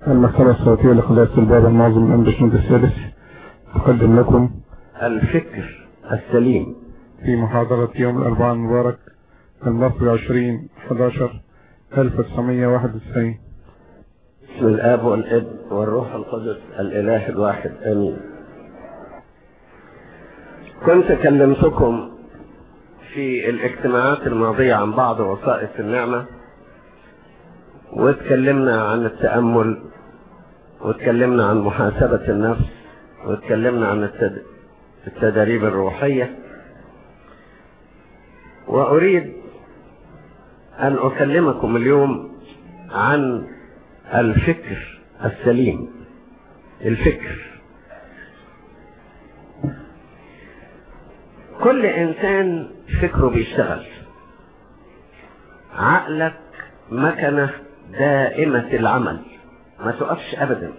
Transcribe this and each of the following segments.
المكتبة الصوتية لقناة الباب الناظم الأم بشمد السادس تقدم لكم الفكر السليم في محاضرة يوم الأربعاء المبارك المصري 20 11 1991 بسم الآب والابن والروح القدس الإله الواحد آمين كنت كلمتكم في الاجتماعات الماضية عن بعض وسائط النعمة واتكلمنا عن التأمل واتكلمنا عن محاسبة النفس واتكلمنا عن التد... التدريب الروحية وأريد أن أكلمكم اليوم عن الفكر السليم الفكر كل إنسان فكره بيشتغل عقلك مكنة دائمة العمل ما تقفش أبدا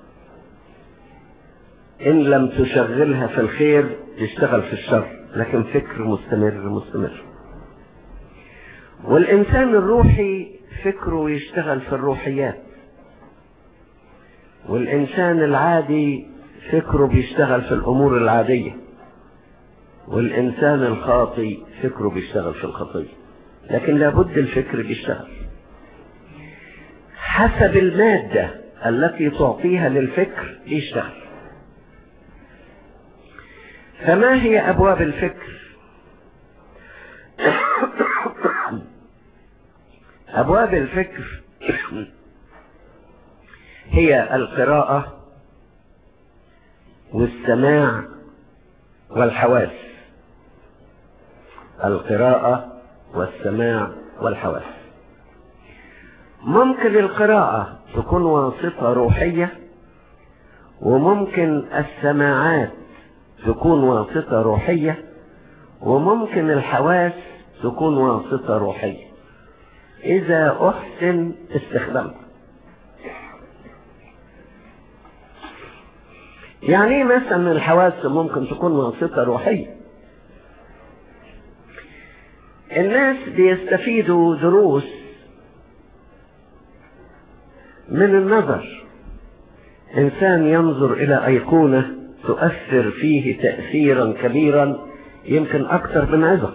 إن لم تشغلها في الخير يشتغل في الشر لكن فكر مستمر مستمر والإنسان الروحي فكره يشتغل في الروحيات والإنسان العادي فكره بيشتغل في الأمور العادية والإنسان الخاطي فكره بيشتغل في الخطية لكن لابد الفكر بيشتغل حسب المادة التي تعطيها للفكر يشتغل فما هي أبواب الفكر أبواب الفكر هي القراءة والسماع والحواس القراءة والسماع والحواس ممكن القراءة تكون واسطة روحية وممكن السماعات تكون واسطة روحية وممكن الحواس تكون واسطة روحية إذا أحسن استخدامها يعني مثلا الحواس ممكن تكون واسطة روحية الناس بيستفيدوا دروس من النظر إنسان ينظر إلى أيقونة تؤثر فيه تأثيرا كبيرا يمكن أكثر من عظة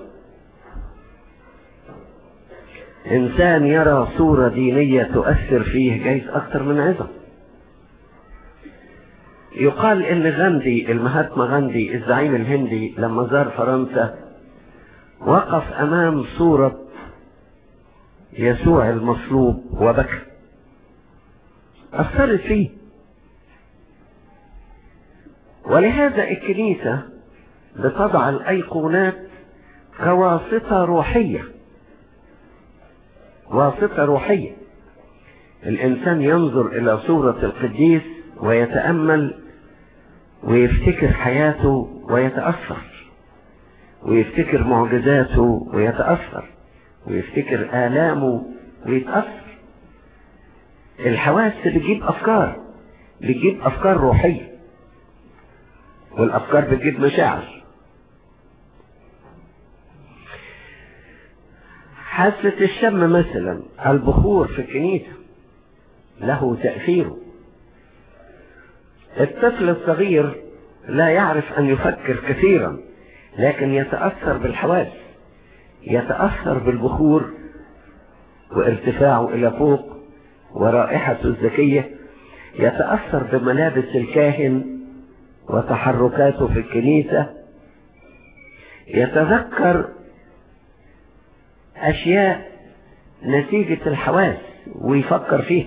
إنسان يرى صورة دينية تؤثر فيه جايز أكثر من عظة يقال إن غاندي المهاتما غاندي الزعيم الهندي لما زار فرنسا وقف أمام صورة يسوع المصلوب وبكى أثرت فيه ولهذا الكنيسة بتضع الأيقونات كواسطة روحية واسطة روحية الإنسان ينظر إلى صورة القديس ويتأمل ويفتكر حياته ويتأثر ويفتكر معجزاته ويتأثر ويفتكر آلامه ويتأثر الحواس بتجيب أفكار بتجيب أفكار روحية والأفكار بتجيب مشاعر حاسة الشم مثلا البخور في الكنيسة له تأثيره الطفل الصغير لا يعرف أن يفكر كثيرا لكن يتأثر بالحواس يتأثر بالبخور وارتفاعه إلى فوق ورائحته الذكية يتأثر بملابس الكاهن وتحركاته في الكنيسة يتذكر أشياء نتيجة الحواس ويفكر فيها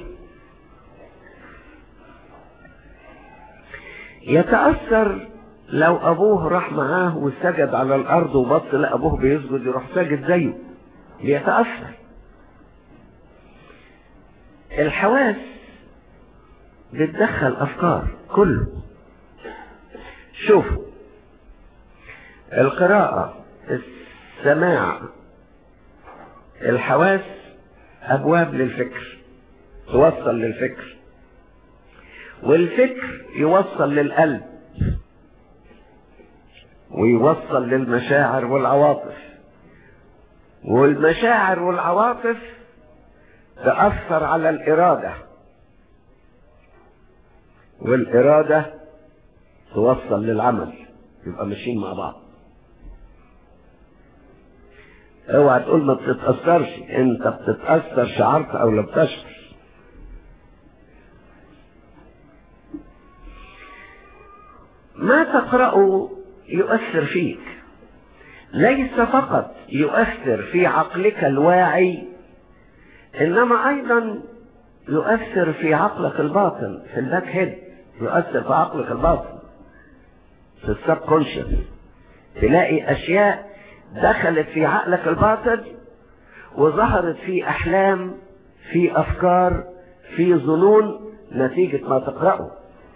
يتأثر لو أبوه راح معاه وسجد على الأرض وبص لأبوه بيسجد يروح ساجد زيه بيتأثر الحواس بتدخل أفكار كله شوفوا القراءة السماع الحواس أبواب للفكر توصل للفكر والفكر يوصل للقلب ويوصل للمشاعر والعواطف والمشاعر والعواطف تأثر على الإرادة والإرادة توصل للعمل يبقى ماشيين مع بعض اوعى تقول ما بتتأثرش انت بتتأثر شعرت او لم تشعر ما تقرأه يؤثر فيك ليس فقط يؤثر في عقلك الواعي انما ايضا يؤثر في عقلك الباطن في الباك هيد يؤثر في عقلك الباطن في السب كونشس تلاقي اشياء دخلت في عقلك الباطن وظهرت في احلام في افكار في ظنون نتيجة ما تقرأه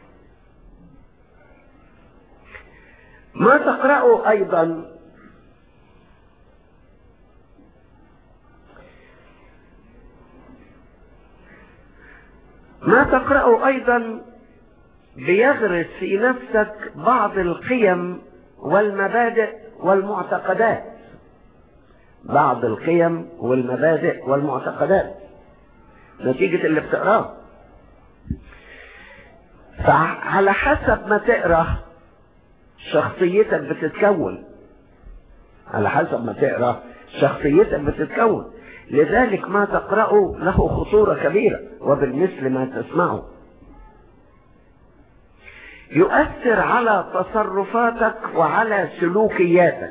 ما تقرأه ايضا ما تقرأه ايضا بيغرس في نفسك بعض القيم والمبادئ والمعتقدات بعض القيم والمبادئ والمعتقدات نتيجة اللي بتقراه فعلى حسب ما تقرا شخصيتك بتتكون على حسب ما تقرا شخصيتك بتتكون لذلك ما تقرأه له خطورة كبيرة وبالمثل ما تسمعه يؤثر على تصرفاتك وعلى سلوكياتك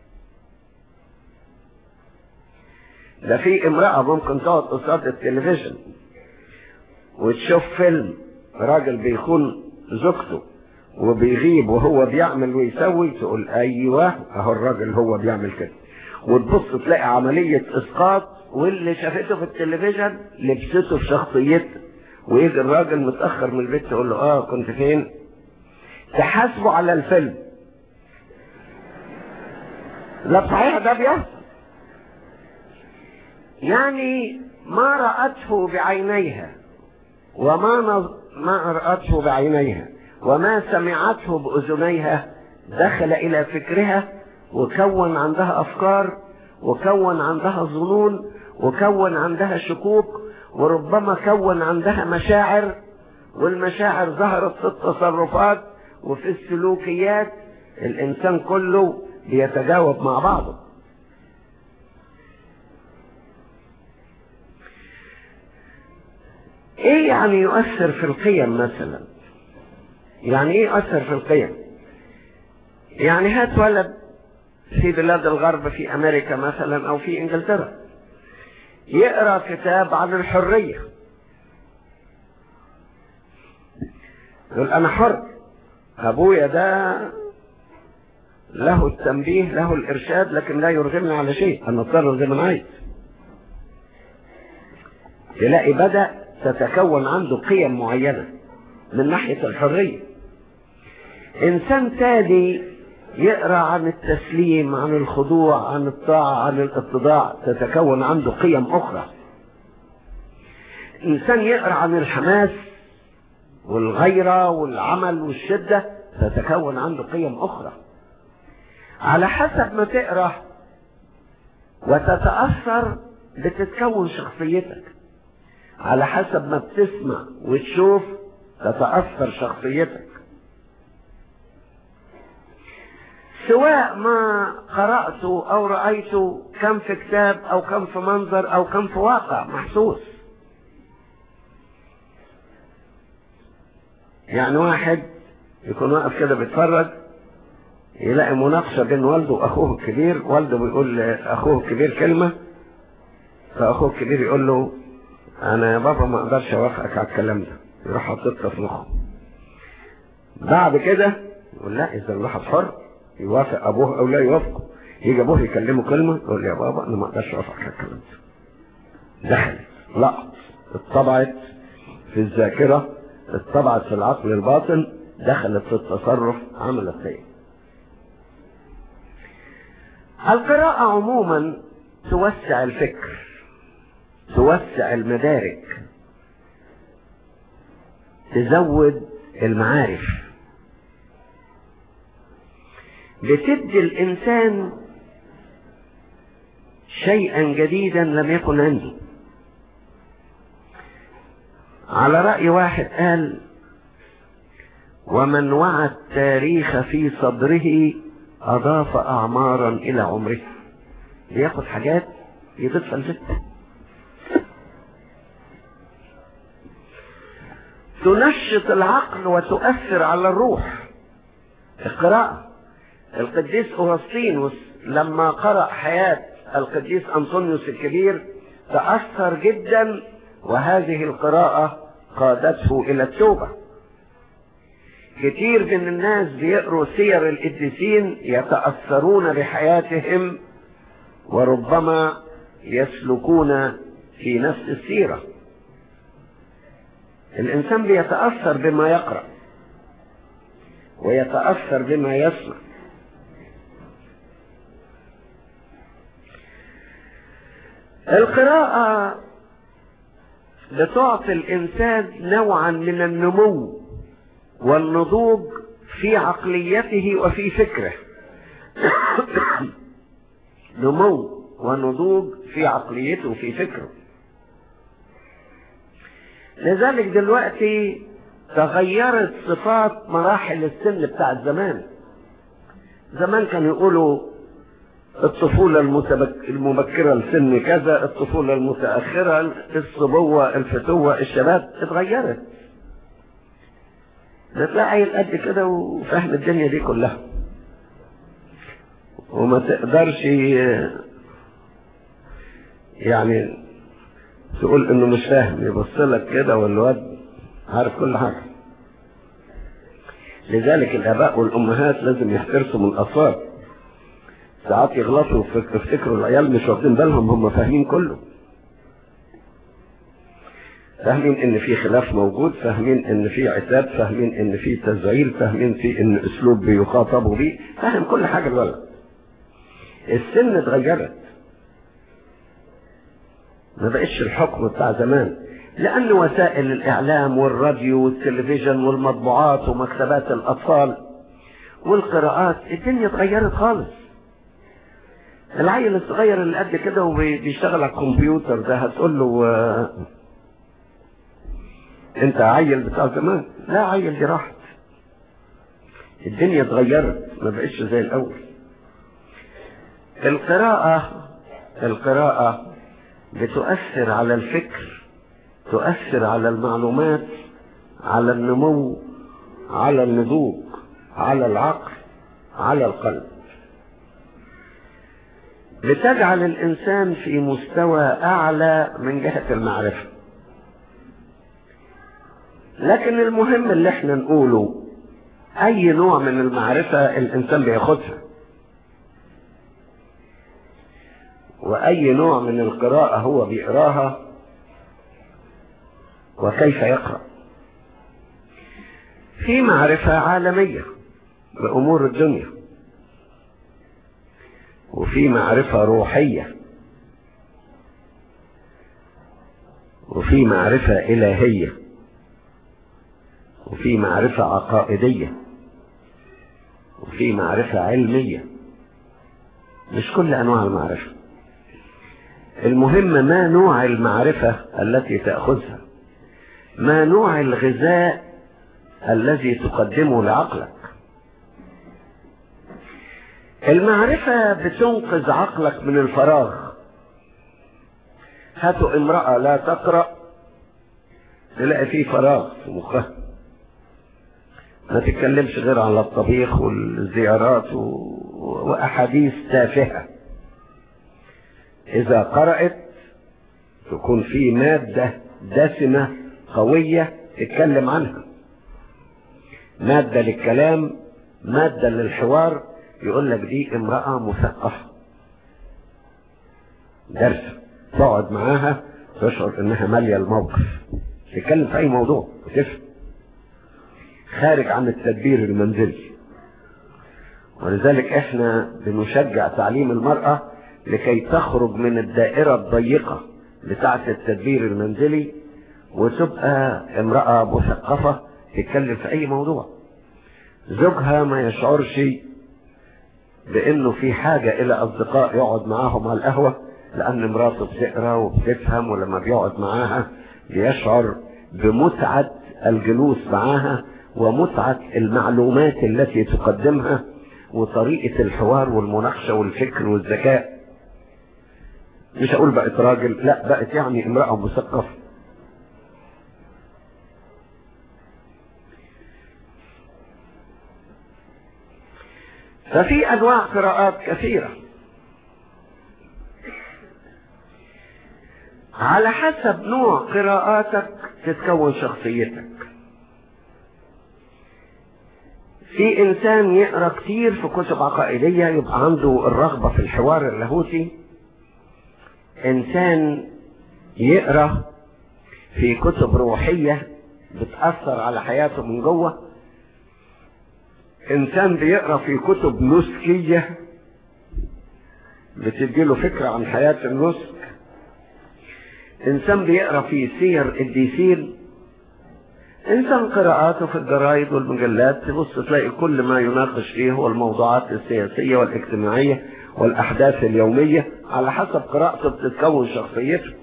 ده في امرأة ممكن تقعد قصاد التلفزيون وتشوف فيلم راجل بيخون زوجته وبيغيب وهو بيعمل ويسوي تقول ايوه اهو الراجل هو بيعمل كده وتبص تلاقي عملية اسقاط واللي شافته في التلفزيون لبسته في شخصيته ويجي الراجل متأخر من البيت تقول له اه كنت فين تحاسبه على الفيلم لا صحيح ده بيحصل يعني ما رأته بعينيها وما نظ... ما رأته بعينيها وما سمعته بأذنيها دخل إلى فكرها وكون عندها أفكار وكون عندها ظنون وكون عندها شكوك وربما كون عندها مشاعر والمشاعر ظهرت في التصرفات وفي السلوكيات الإنسان كله بيتجاوب مع بعضه ايه يعني يؤثر في القيم مثلا يعني ايه يؤثر في القيم يعني هات ولد في بلاد الغرب في امريكا مثلا او في انجلترا يقرا كتاب عن الحريه يقول انا حر ابويا ده له التنبيه له الارشاد لكن لا يرغمني على شيء انا اتصرف زي ما انا عايز تلاقي بدا تتكون عنده قيم معينه من ناحيه الحريه انسان تاني يقرا عن التسليم عن الخضوع عن الطاعه عن الاتضاع تتكون عنده قيم اخرى انسان يقرا عن الحماس والغيره والعمل والشده تتكون عنده قيم اخرى على حسب ما تقرا وتتاثر بتتكون شخصيتك على حسب ما بتسمع وتشوف تتاثر شخصيتك سواء ما قرأته أو رأيته كم في كتاب أو كم في منظر أو كم في واقع محسوس يعني واحد يكون واقف كده بيتفرج يلاقي مناقشة بين والده وأخوه الكبير والده بيقول لأخوه الكبير كلمة فأخوه الكبير يقول له أنا يا بابا ما أقدرش أوافقك على الكلام ده يروح حاططها في مخه بعد كده يقول لا إذا الواحد حر يوافق ابوه او لا يوافقه يجي ابوه يكلمه كلمه يقول لي يا بابا انا ما اقدرش اوافق على الكلام ده دخلت لقط اتطبعت في الذاكره اتطبعت في العقل الباطن دخلت في التصرف عملت خير القراءة عموما توسع الفكر توسع المدارك تزود المعارف بتدي الإنسان شيئا جديدا لم يكن عنده على رأي واحد قال ومن وعى التاريخ في صدره أضاف أعمارا إلى عمره بياخد حاجات يضيفها لذكر تنشط العقل وتؤثر على الروح القراءة القديس أغسطينوس لما قرأ حياة القديس أنطونيوس الكبير تأثر جدا وهذه القراءة قادته إلى التوبة كتير من الناس بيقروا سير القديسين يتأثرون بحياتهم وربما يسلكون في نفس السيرة الإنسان بيتأثر بما يقرأ ويتأثر بما يسمع القراءة بتعطي الإنسان نوعا من النمو والنضوج في عقليته وفي فكره نمو ونضوج في عقليته وفي فكره لذلك دلوقتي تغيرت صفات مراحل السن بتاع زمان زمان كانوا يقولوا الطفولة المتبك... المبكرة لسن كذا الطفولة المتأخرة الصبوة الفتوة الشباب اتغيرت بتلاقي عيل قد كده وفاهم الدنيا دي كلها وما تقدرش يعني تقول انه مش فاهم يبص لك كده والواد عارف كل حاجه لذلك الاباء والامهات لازم يحترسوا من الاطفال ساعات يغلطوا يفتكروا العيال مش واخدين بالهم هم فاهمين كله فاهمين ان في خلاف موجود فاهمين ان في عتاب فاهمين ان في تزعيل فاهمين في ان اسلوب بيخاطبوا بيه فاهم كل حاجه الولد السن اتغيرت ما بقتش الحكم بتاع زمان لأن وسائل الإعلام والراديو والتلفزيون والمطبوعات ومكتبات الأطفال والقراءات الدنيا اتغيرت خالص العيل الصغير اللي قد كده وبيشتغل على الكمبيوتر ده هتقول له انت عيل بتاع زمان لا عيل دي راحت الدنيا اتغيرت ما بقتش زي الأول القراءة القراءة بتؤثر على الفكر تؤثر على المعلومات على النمو على النضوج على العقل على القلب بتجعل الإنسان في مستوى أعلى من جهة المعرفة لكن المهم اللي احنا نقوله أي نوع من المعرفة الإنسان بياخدها وأي نوع من القراءة هو بيقراها وكيف يقرأ في معرفة عالمية بأمور الدنيا وفي معرفة روحية وفي معرفة إلهية وفي معرفة عقائدية وفي معرفة علمية مش كل أنواع المعرفة المهم ما نوع المعرفة التي تأخذها ما نوع الغذاء الذي تقدمه لعقلك المعرفة بتنقذ عقلك من الفراغ هاتوا امرأة لا تقرأ تلاقي فيه فراغ في مخها ما تتكلمش غير على الطبيخ والزيارات و... وأحاديث تافهة إذا قرأت تكون في مادة دسمة قوية تتكلم عنها مادة للكلام مادة للحوار يقول لك دي امرأة مثقفة درس تقعد معاها تشعر انها مالية الموقف تتكلم في اي موضوع وتفهم خارج عن التدبير المنزلي ولذلك احنا بنشجع تعليم المرأة لكي تخرج من الدائرة الضيقة بتاعة التدبير المنزلي وتبقى امرأة مثقفة تتكلم في اي موضوع زوجها ما يشعرش بانه في حاجة الى اصدقاء يقعد معاهم على القهوة لان مراته بتقرا وبتفهم ولما بيقعد معاها بيشعر بمتعة الجلوس معاها ومتعة المعلومات التي تقدمها وطريقة الحوار والمناقشة والفكر والذكاء مش هقول بقت راجل لا بقت يعني امرأة مثقفة ففي انواع قراءات كثيرة على حسب نوع قراءاتك تتكون شخصيتك في انسان يقرا كتير في كتب عقائدية يبقى عنده الرغبة في الحوار اللاهوتي انسان يقرا في كتب روحية بتأثر على حياته من جوه انسان بيقرا في كتب نسكية بتديله فكرة عن حياة النسك انسان بيقرا في سير الديسين انسان قراءاته في الجرايد والمجلات تبص تلاقي كل ما يناقش فيه هو الموضوعات السياسية والاجتماعية والاحداث اليومية على حسب قراءته بتتكون شخصيته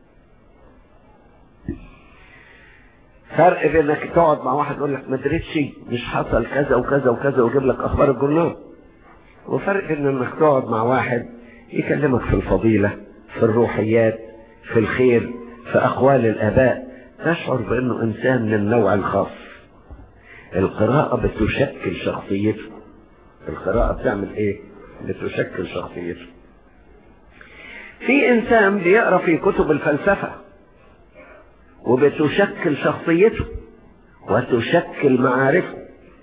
فرق بين انك تقعد مع واحد يقول لك ما دريتش مش حصل كذا وكذا وكذا ويجيب لك اخبار الجنون وفرق بين انك تقعد مع واحد يكلمك في الفضيلة في الروحيات في الخير في اقوال الاباء تشعر بانه انسان من النوع الخاص القراءة بتشكل شخصيته القراءة بتعمل ايه بتشكل شخصيته في انسان بيقرا في كتب الفلسفه وبتشكل شخصيته وتشكل معارفه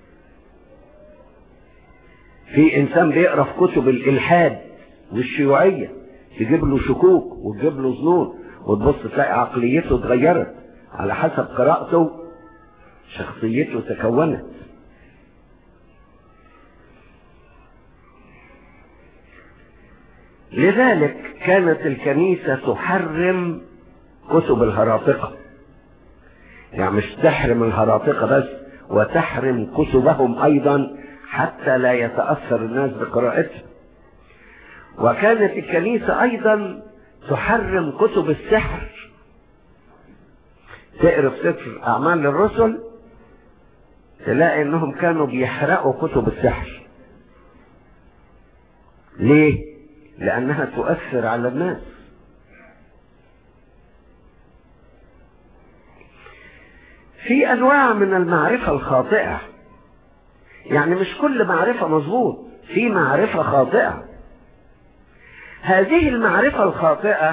في انسان بيقرا في كتب الالحاد والشيوعيه تجيب له شكوك وتجيب له ظنون وتبص تلاقي عقليته اتغيرت على حسب قراءته شخصيته تكونت لذلك كانت الكنيسة تحرم كتب الهراطقة يعني مش تحرم الهراطقة بس وتحرم كتبهم أيضا حتى لا يتأثر الناس بقراءتها وكانت الكنيسة أيضا تحرم كتب السحر تقرا في سفر أعمال الرسل تلاقي إنهم كانوا بيحرقوا كتب السحر ليه؟ لأنها تؤثر على الناس في انواع من المعرفة الخاطئة يعني مش كل معرفة مظبوط في معرفة خاطئة هذه المعرفة الخاطئة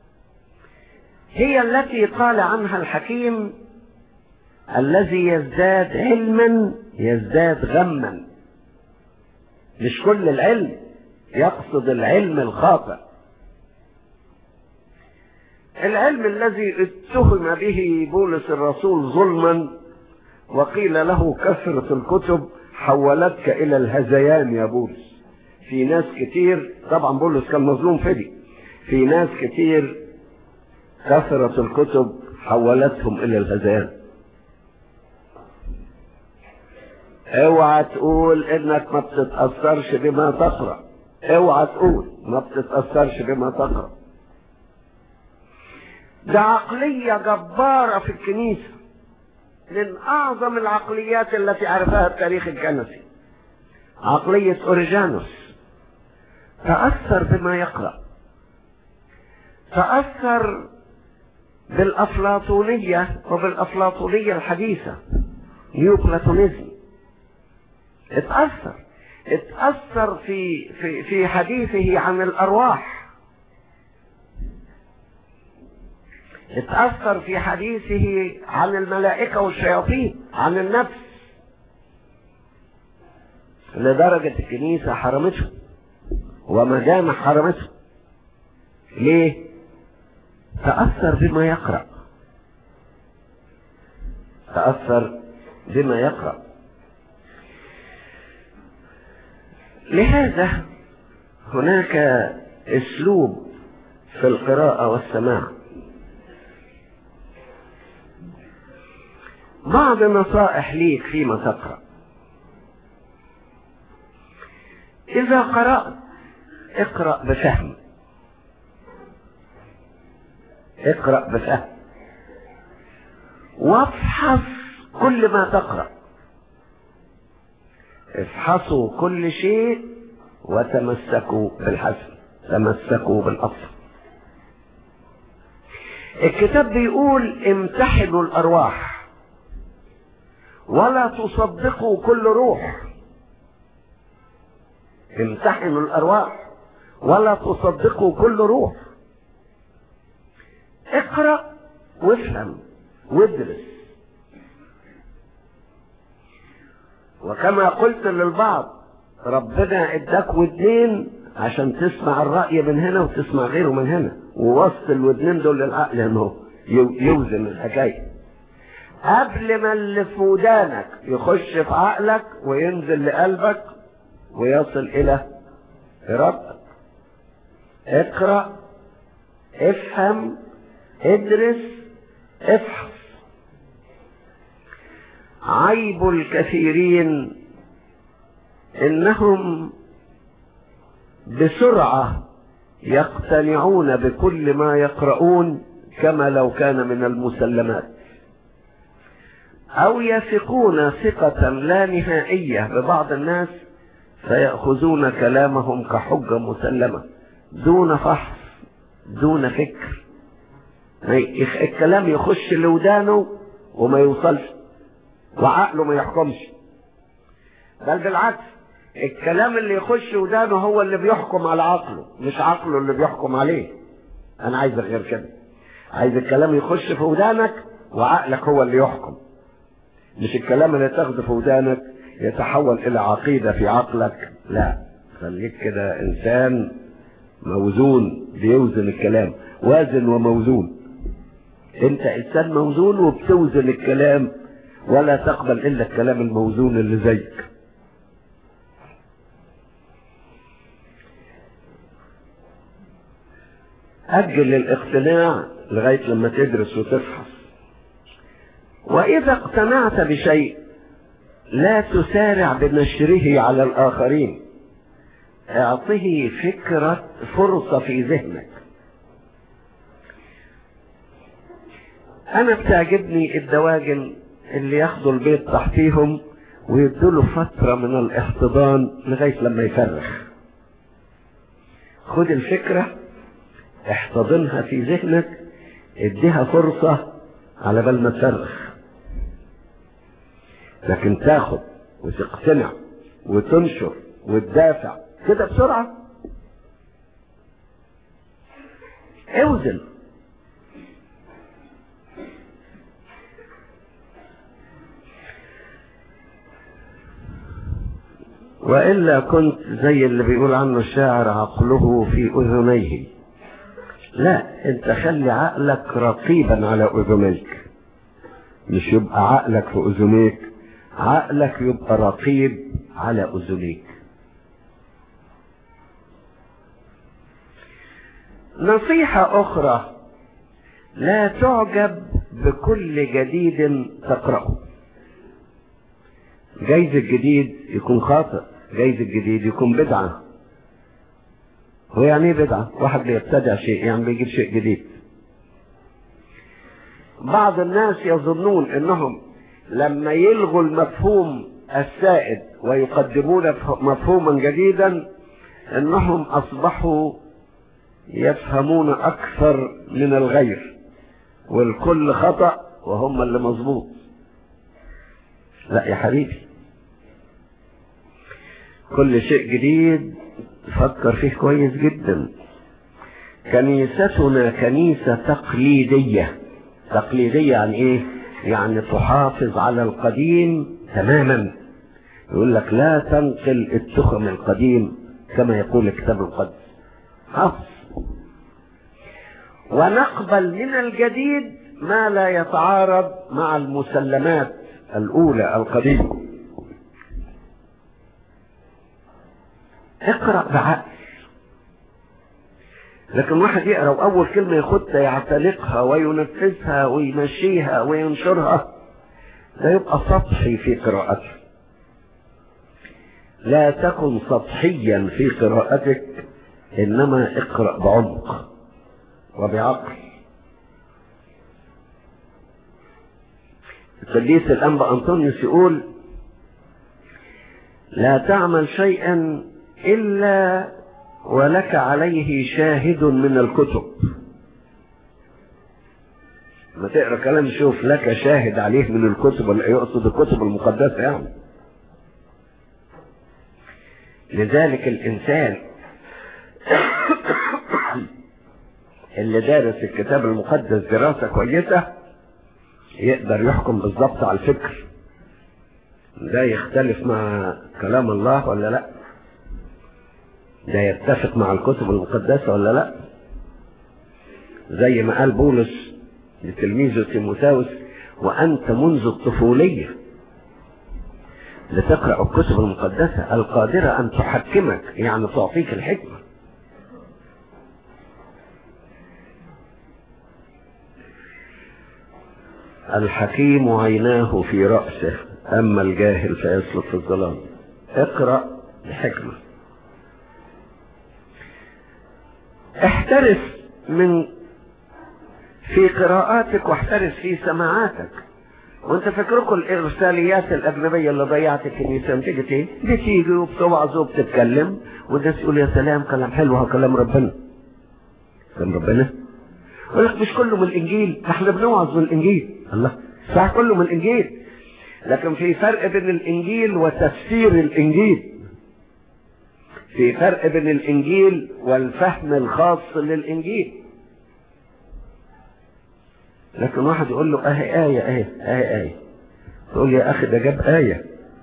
هي التي قال عنها الحكيم الذي يزداد علما يزداد غما مش كل العلم يقصد العلم الخاطئ العلم الذي اتهم به بولس الرسول ظلما وقيل له كثرة الكتب حولتك الى الهذيان يا بولس في ناس كتير طبعا بولس كان مظلوم فدي في ناس كتير كثرة الكتب حولتهم الى الهذيان اوعى تقول انك ما بتتأثرش بما تقرأ اوعى تقول ما بتتأثرش بما تقرأ ده عقلية جبارة في الكنيسة من أعظم العقليات التي عرفها التاريخ الكنسي عقلية أوريجانوس تأثر بما يقرأ تأثر بالأفلاطونية وبالأفلاطونية الحديثة نيو بلاتونيزم اتأثر اتأثر في في في حديثه عن الأرواح اتأثر في حديثه عن الملائكة والشياطين عن النفس لدرجة الكنيسة حرمته ومجامع حرمته ليه؟ تأثر بما يقرأ تأثر بما يقرأ لهذا هناك اسلوب في القراءة والسماع بعض النصائح ليك فيما تقرأ إذا قرأت اقرأ بفهم اقرأ بفهم وافحص كل ما تقرأ افحصوا كل شيء وتمسكوا بالحسن تمسكوا بالأصل الكتاب بيقول امتحنوا الأرواح ولا تصدقوا كل روح امتحنوا الأرواح ولا تصدقوا كل روح اقرأ وافهم وادرس وكما قلت للبعض ربنا اداك ودنين عشان تسمع الرأي من هنا وتسمع غيره من هنا ووسط الودنين دول للعقل انه يوزن الحكاية قبل ما اللي في ودانك يخش في عقلك وينزل لقلبك ويصل الى ارادتك اقرأ افهم ادرس افحص عيب الكثيرين انهم بسرعة يقتنعون بكل ما يقرؤون كما لو كان من المسلمات او يثقون ثقة لا نهائية ببعض الناس فيأخذون كلامهم كحجة مسلمة دون فحص دون فكر الكلام يخش لودانه وما يوصلش وعقله ما يحكمش بل بالعكس الكلام اللي يخش ودانه هو اللي بيحكم على عقله مش عقله اللي بيحكم عليه انا عايز غير كده عايز الكلام يخش في ودانك وعقلك هو اللي يحكم مش الكلام اللي تاخده في ودانك يتحول الى عقيدة في عقلك لا خليك كده انسان موزون بيوزن الكلام وازن وموزون انت انسان موزون وبتوزن الكلام ولا تقبل الا الكلام الموزون اللي زيك أجل الاقتناع لغاية لما تدرس وتفحص وإذا اقتنعت بشيء لا تسارع بنشره على الآخرين اعطه فكرة فرصة في ذهنك أنا بتعجبني الدواجن اللي ياخدوا البيض تحتيهم ويدوله فترة من الاحتضان لغاية لما يفرخ خد الفكرة احتضنها في ذهنك اديها فرصة على بال ما تصرخ لكن تاخد وتقتنع وتنشر وتدافع كده بسرعة اوزن وإلا كنت زي اللي بيقول عنه الشاعر عقله في أذنيه لا انت خلي عقلك رقيبا على اذنيك مش يبقى عقلك في اذنيك عقلك يبقى رقيب على اذنيك نصيحة اخرى لا تعجب بكل جديد تقرأه جايز الجديد يكون خاطئ جايز الجديد يكون بدعه هو يعني ايه بدعة؟ واحد بيبتدع شيء يعني بيجيب شيء جديد. بعض الناس يظنون انهم لما يلغوا المفهوم السائد ويقدمون مفهوما جديدا انهم اصبحوا يفهمون اكثر من الغير والكل خطأ وهم اللي مظبوط. لا يا حبيبي كل شيء جديد فكر فيه كويس جدا كنيستنا كنيسة تقليدية تقليدية يعني ايه يعني تحافظ على القديم تماما يقول لك لا تنقل التخم القديم كما يقول الكتاب المقدس حفظ ونقبل من الجديد ما لا يتعارض مع المسلمات الأولى القديمة اقرأ بعقل لكن واحد يقرأ وأول كلمة ياخدها يعتنقها وينفذها ويمشيها وينشرها ده يبقى سطحي في قراءته لا تكن سطحيا في قراءتك إنما اقرأ بعمق وبعقل القديس الأنبا أنطونيوس يقول لا تعمل شيئا إلا ولك عليه شاهد من الكتب ما تقرا كلام شوف لك شاهد عليه من الكتب ولا يقصد الكتب المقدسة يعني لذلك الإنسان اللي دارس الكتاب المقدس دراسة كويسة يقدر يحكم بالضبط على الفكر ده يختلف مع كلام الله ولا لا ده يتفق مع الكتب المقدسة ولا لا زي ما قال بولس لتلميذه تيموثاوس وأنت منذ الطفولية لتقرأ الكتب المقدسة القادرة أن تحكمك يعني تعطيك الحكمة الحكيم عيناه في رأسه أما الجاهل فيسلك في الظلام اقرأ بحكمة احترس من في قراءاتك واحترس في سماعاتك وانت فاكركم الارساليات الاجنبيه اللي ضيعت الكنيسه تيجي ايه؟ دي تيجي وبتوعظ وبتتكلم والناس يقول يا سلام كلام حلو هو كلام ربنا كلام ربنا يقول لك مش كله من الانجيل احنا بنوعظ من الانجيل الله صح كله من الانجيل لكن في فرق بين الانجيل وتفسير الانجيل في فرق بين الانجيل والفهم الخاص للانجيل لكن واحد يقول له اهي آية اهي اهي آية تقول يا اخي ده جاب آية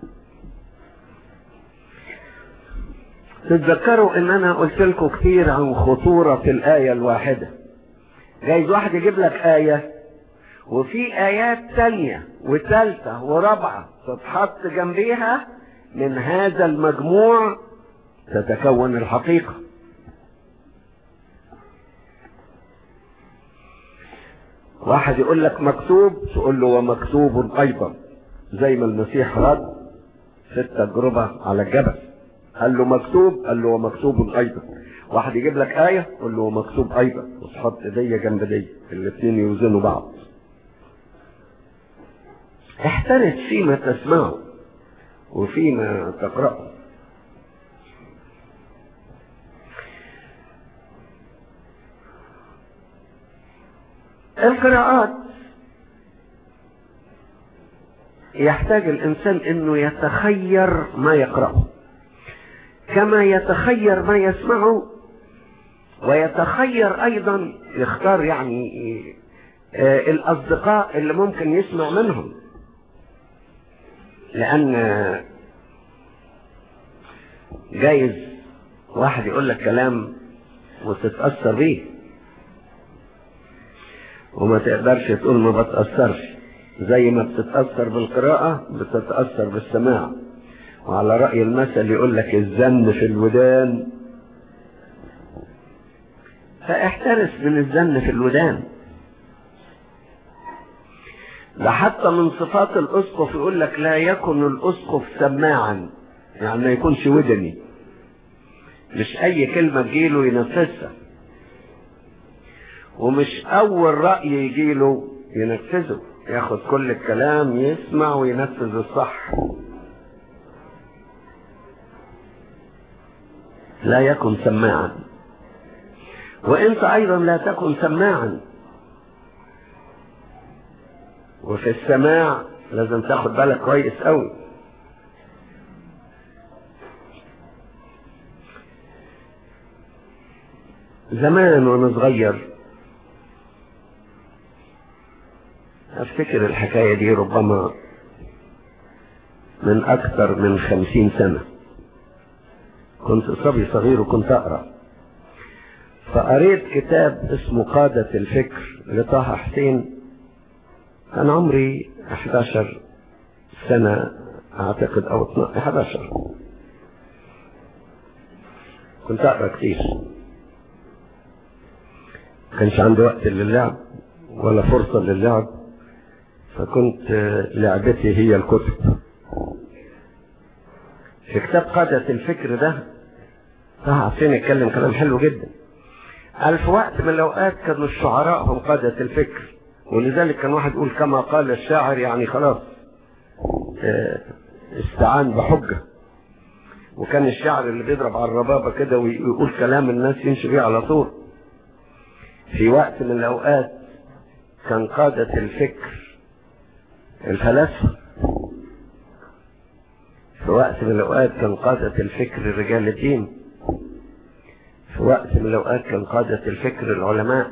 تتذكروا ان انا قلت لكم كتير عن خطورة الآية الواحدة جايز واحد يجيب لك آية وفي آيات تانية وثالثة ورابعة تتحط جنبيها من هذا المجموع تتكون الحقيقة واحد يقول لك مكتوب تقول له ومكتوب ايضا زي ما المسيح رد في التجربة على الجبل قال له مكتوب قال له ومكتوب ايضا واحد يجيب لك آية قول له ومكتوب ايضا وتحط دي جنب دي الاثنين يوزنوا بعض احترس فيما تسمعه وفيما تقرأه القراءات يحتاج الإنسان أنه يتخير ما يقرأه كما يتخير ما يسمعه ويتخير أيضا يختار يعني آه الأصدقاء اللي ممكن يسمع منهم لأن جايز واحد يقول لك كلام وتتأثر بيه وما تقدرش تقول ما بتأثرش زي ما بتتأثر بالقراءة بتتأثر بالسماع وعلى رأي المثل يقول لك الزن في الودان فاحترس من الزن في الودان ده حتى من صفات الأسقف يقول لك لا يكن الأسقف سماعا يعني ما يكونش ودني مش أي كلمة تجيله ينفذها ومش اول رأي يجيله ينفذه ياخد كل الكلام يسمع وينفذ الصح لا يكن سماعا وانت ايضا لا تكن سماعا وفي السماع لازم تاخد بالك كويس قوي زمان وانا صغير افتكر الحكاية دي ربما من اكثر من خمسين سنة كنت صبي صغير وكنت اقرأ فقريت كتاب اسمه قادة الفكر لطه حسين كان عمري 11 سنة اعتقد او 11 كنت اقرأ كتير كانش عندي وقت للعب ولا فرصة للعب فكنت لعبتي هي الكتب في كتاب قادة الفكر ده طه حسين يتكلم كلام حلو جدا قال في وقت من الأوقات كانوا الشعراء هم قادة الفكر ولذلك كان واحد يقول كما قال الشاعر يعني خلاص استعان بحجة وكان الشعر اللي بيضرب على الربابة كده ويقول كلام الناس يمشي بيه على طول في وقت من الأوقات كان قادة الفكر الفلاسفة في وقت من الأوقات كان قادة الفكر رجال الدين في وقت من الأوقات كان قادة الفكر العلماء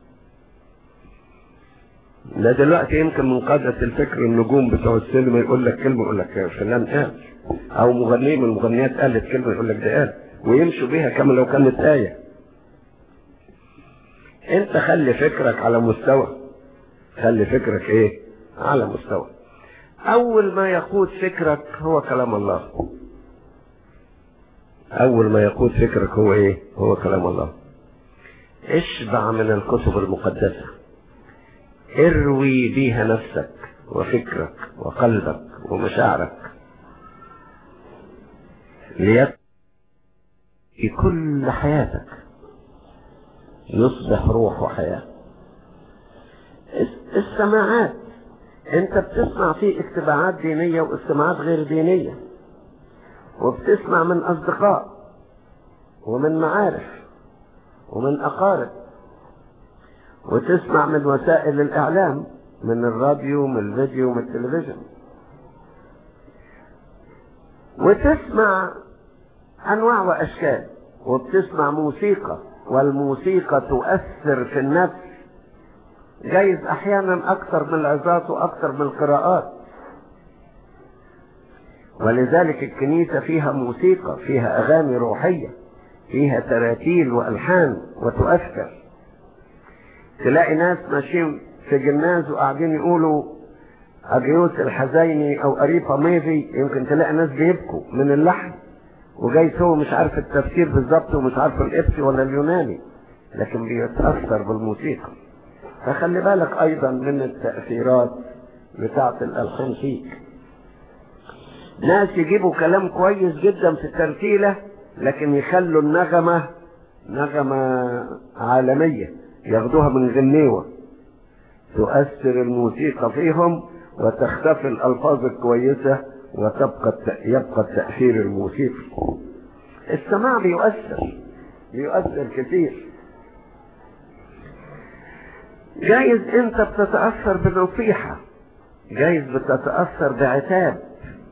لا دلوقتي يمكن من قادة الفكر النجوم بتوع السينما يقول لك كلمة يقول لك فلان قال أو مغني من المغنيات قالت كلمة يقول لك ده قال ويمشوا بيها كما لو كانت آية أنت خلي فكرك على مستوى خلي فكرك إيه على مستوى أول ما يقود فكرك هو كلام الله أول ما يقود فكرك هو إيه هو كلام الله اشبع من الكتب المقدسة اروي بيها نفسك وفكرك وقلبك ومشاعرك ليك في كل حياتك يصبح روح وحياة السماعات انت بتسمع في اجتماعات دينية واجتماعات غير دينية وبتسمع من اصدقاء ومن معارف ومن اقارب وتسمع من وسائل الاعلام من الراديو من الفيديو من التلفزيون وتسمع انواع واشكال وبتسمع موسيقى والموسيقى تؤثر في النفس جايز احيانا اكثر من العظات واكثر من القراءات ولذلك الكنيسة فيها موسيقى فيها اغاني روحية فيها تراتيل والحان وتؤثر تلاقي ناس ماشيين في جناز وقاعدين يقولوا أبيوت الحزيني أو أريفة ميفي يمكن تلاقي ناس بيبكوا من اللحن وجاي هو مش عارف التفسير بالظبط ومش عارف الإبسي ولا اليوناني لكن بيتأثر بالموسيقى فخلي بالك أيضا من التأثيرات بتاعة الألحان فيك ناس يجيبوا كلام كويس جدا في الترتيلة لكن يخلوا النغمة نغمة عالمية ياخدوها من غنيوة تؤثر الموسيقى فيهم وتختفي الألفاظ الكويسة وتبقى يبقى التأثير الموسيقي السماع بيؤثر بيؤثر كثير جايز انت بتتأثر بنصيحة جايز بتتأثر بعتاب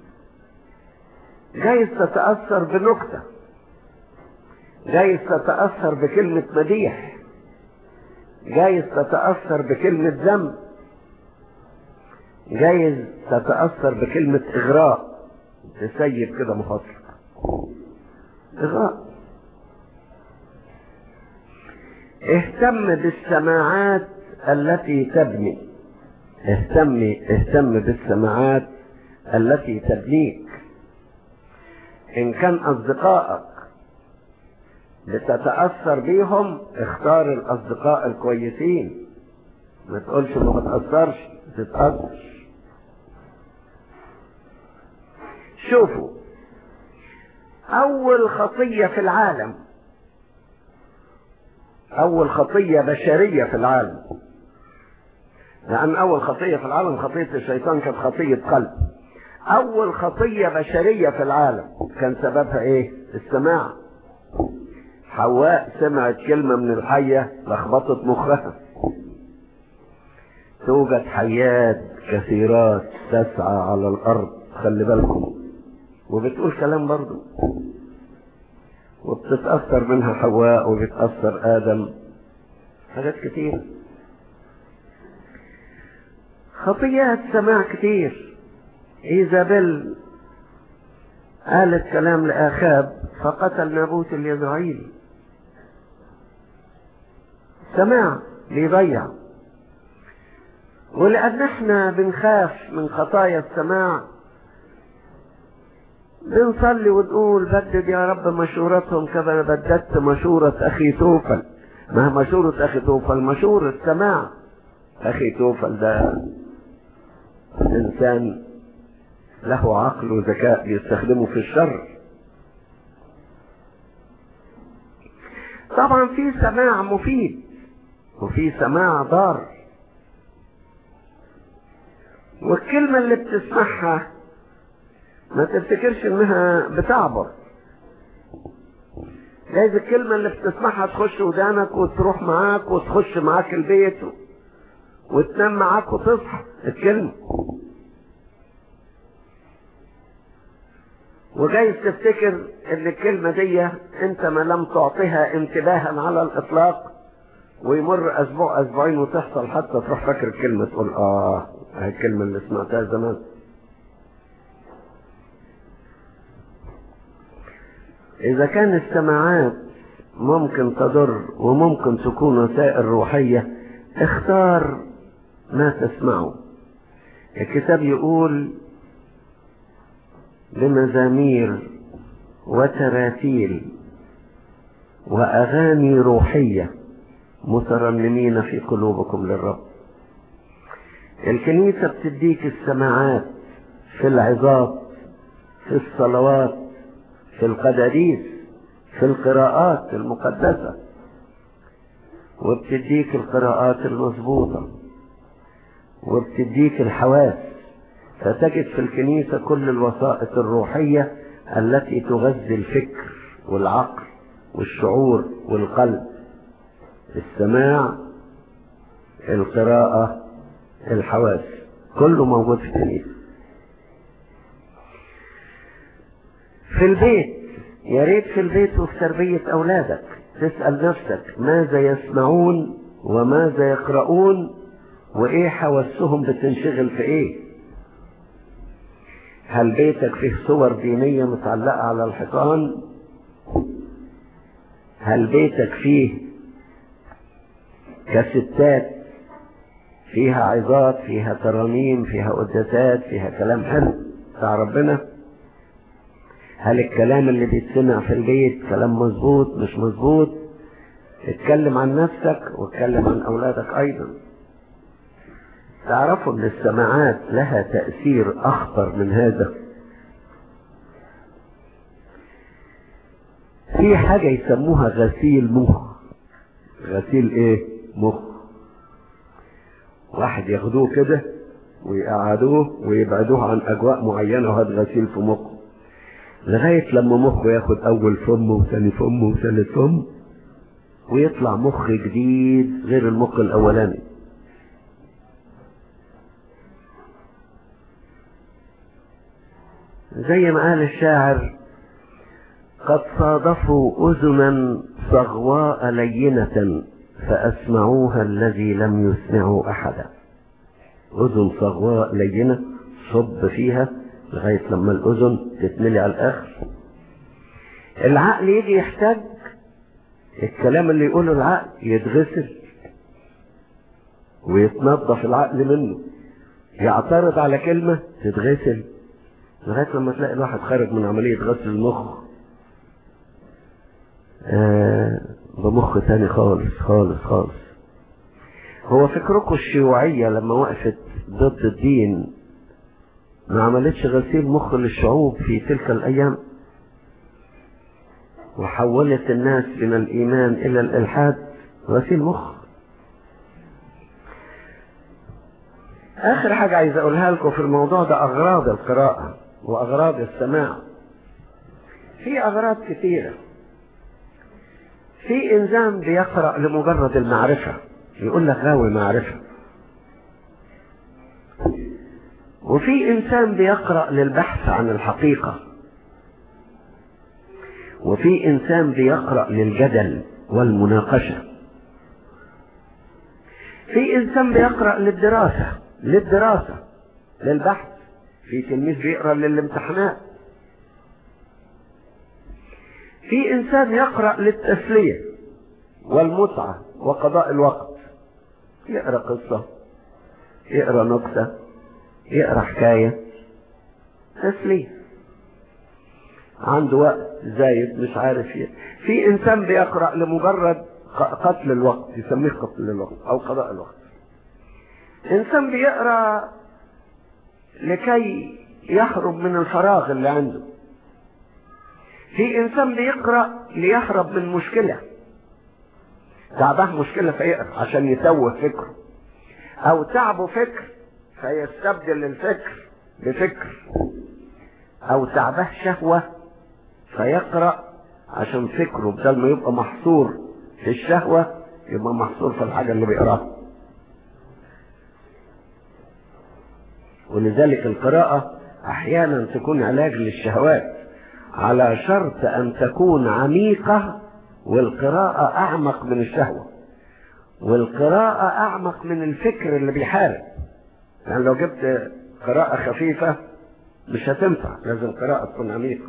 جايز تتأثر بنكتة جايز تتأثر بكلمة مديح جايز تتأثر بكلمة ذنب جايز تتأثر بكلمة إغراء تسيب كده مفصل إغراء اهتم بالسماعات التي تبني اهتمي اهتم بالسماعات التي تبنيك ان كان اصدقائك بتتأثر بيهم اختار الاصدقاء الكويسين ما تقولش ما بتأثرش تتأثر شوفوا اول خطية في العالم اول خطية بشرية في العالم لان اول خطية في العالم خطية الشيطان كانت خطية قلب اول خطية بشرية في العالم كان سببها ايه السماع حواء سمعت كلمة من الحية لخبطت مخها توجد حيات كثيرات تسعى على الارض خلي بالكم وبتقول كلام برضو وبتتأثر منها حواء وبيتأثر آدم حاجات كتير خطيات سماع كتير إيزابيل قالت كلام لآخاب فقتل نابوت اليزرعيلي سماع بيضيع ولأن احنا بنخاف من خطايا السماع بنصلي ونقول بدد يا رب مشورتهم كما بددت مشورة أخي توفل ما مشورة أخي توفل مشورة سماع أخي توفل ده إنسان له عقل وذكاء بيستخدمه في الشر طبعا في سماع مفيد وفي سماع ضار والكلمة اللي بتسمعها ما تفتكرش انها بتعبر جايز الكلمة اللي بتسمعها تخش ودانك وتروح معاك وتخش معاك البيت وتنام معاك وتصحى الكلمة وجايز تفتكر ان الكلمة دي انت ما لم تعطيها انتباها على الاطلاق ويمر اسبوع اسبوعين وتحصل حتى تروح فاكر الكلمة تقول اه هي الكلمة اللي سمعتها زمان اذا كان السماعات ممكن تضر وممكن تكون وسائل روحية اختار ما تسمعه الكتاب يقول بمزامير وتراتيل وأغاني روحية مترنمين في قلوبكم للرب الكنيسة بتديك السماعات في العظات في الصلوات في القداديس في القراءات المقدسة وبتديك القراءات المظبوطة وبتديك الحواس فتجد في الكنيسة كل الوسائط الروحية التي تغذي الفكر والعقل والشعور والقلب السماع القراءة الحواس كله موجود في الكنيسة في البيت يا ريت في البيت وفي تربية أولادك تسأل نفسك ماذا يسمعون وماذا يقرؤون وإيه حواسهم بتنشغل في إيه هل بيتك فيه صور دينية متعلقة على الحيطان هل بيتك فيه كستات فيها عظات فيها ترانيم فيها قداسات فيها كلام حلو بتاع ربنا هل الكلام اللي بيتسمع في البيت كلام مظبوط مش مظبوط اتكلم عن نفسك واتكلم عن اولادك ايضا تعرفوا ان السماعات لها تأثير اخطر من هذا في حاجة يسموها غسيل مخ غسيل ايه مخ واحد ياخدوه كده ويقعدوه ويبعدوه عن اجواء معينة وهذا غسيل في مخه لغاية لما مخه ياخد اول فم وثاني فم وثالث فم ويطلع مخ جديد غير المخ الاولاني زي ما قال الشاعر قد صادفوا أذنا صغواء لينة فأسمعوها الذي لم يسمعوا أحدا أذن صغواء لينة صب فيها لغاية لما الأذن تتملي على الآخر العقل يجي يحتاج الكلام اللي يقوله العقل يتغسل ويتنظف العقل منه يعترض على كلمة تتغسل لغاية لما تلاقي الواحد خارج من عملية غسل المخ آه بمخ تاني خالص خالص خالص هو فكركم الشيوعية لما وقفت ضد الدين ما عملتش غسيل مخ للشعوب في تلك الأيام وحولت الناس من الإيمان إلى الإلحاد غسيل مخ آخر حاجة عايز أقولها لكم في الموضوع ده أغراض القراءة وأغراض السماع في أغراض كثيرة في إنسان بيقرأ لمجرد المعرفة يقول لك غاوي معرفة وفي إنسان بيقرأ للبحث عن الحقيقة وفي إنسان بيقرأ للجدل والمناقشة في إنسان بيقرأ للدراسة للدراسة للبحث في تلميذ بيقرأ للامتحانات في إنسان يقرأ للتسلية والمتعة وقضاء الوقت يقرأ قصة يقرأ نكتة يقرأ حكاية تسلية عنده وقت زايد مش عارف يه. في إنسان بيقرأ لمجرد قتل الوقت يسميه قتل الوقت أو قضاء الوقت إنسان بيقرأ لكي يهرب من الفراغ اللي عنده في انسان بيقرا ليهرب من مشكله تعبه مشكله فيقرا عشان يتوه فكره او تعبه فكر فيستبدل الفكر بفكر او تعبه شهوه فيقرا عشان فكره بدل ما يبقى محصور في الشهوة يبقى محصور في الحاجة اللي بيقراها ولذلك القراءة أحيانا تكون علاج للشهوات على شرط أن تكون عميقة والقراءة أعمق من الشهوة والقراءة أعمق من الفكر اللي بيحارب يعني لو جبت قراءة خفيفة مش هتنفع لازم قراءة تكون عميقة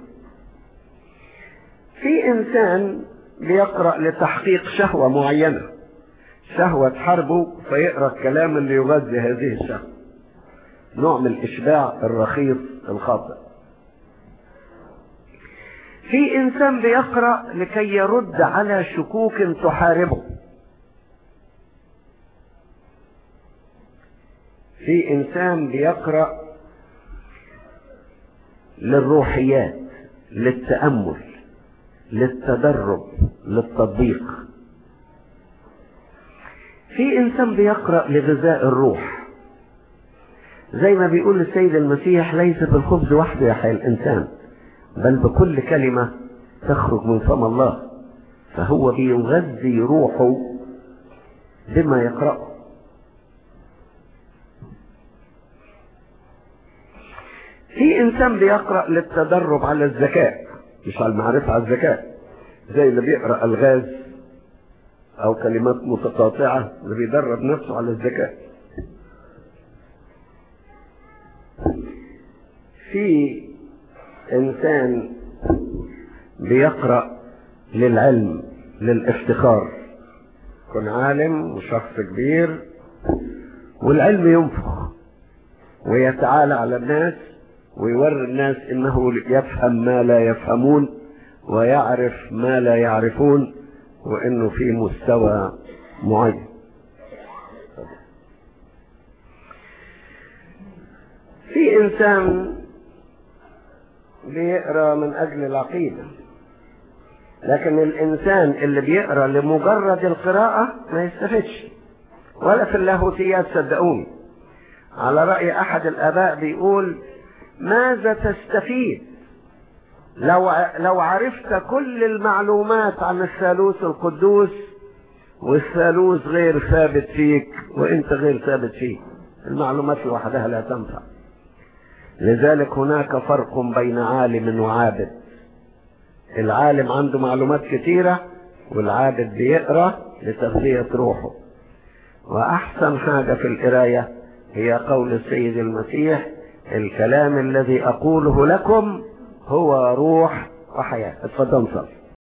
في إنسان بيقرأ لتحقيق شهوة معينة شهوة تحاربه فيقرأ الكلام اللي يغذي هذه الشهوة نوع من الإشباع الرخيص الخاطئ في إنسان بيقرأ لكي يرد على شكوك تحاربه في إنسان بيقرأ للروحيات للتأمل للتدرب للتطبيق في إنسان بيقرأ لغذاء الروح زي ما بيقول السيد المسيح ليس بالخبز وحده يحيى الإنسان بل بكل كلمة تخرج من فم الله فهو بيغذي روحه بما يقرأه في إنسان بيقرأ للتدرب على الذكاء مش على المعرفة على الذكاء زي اللي بيقرأ ألغاز أو كلمات متقاطعة اللي بيدرب نفسه على الذكاء في إنسان بيقرأ للعلم للافتخار يكون عالم وشخص كبير والعلم ينفخ ويتعالى على الناس ويوري الناس انه يفهم ما لا يفهمون ويعرف ما لا يعرفون وانه في مستوى معين في انسان بيقرا من اجل العقيده لكن الانسان اللي بيقرا لمجرد القراءه ما يستفدش ولا في اللاهوتيات صدقوني على راي احد الاباء بيقول ماذا تستفيد لو لو عرفت كل المعلومات عن الثالوث القدوس والثالوث غير ثابت فيك وانت غير ثابت فيه المعلومات لوحدها لا تنفع لذلك هناك فرق بين عالم وعابد العالم عنده معلومات كثيرة والعابد بيقرأ لتغذية روحه وأحسن حاجة في القراية هي قول السيد المسيح الكلام الذي أقوله لكم هو روح وحياة اتفضل صلي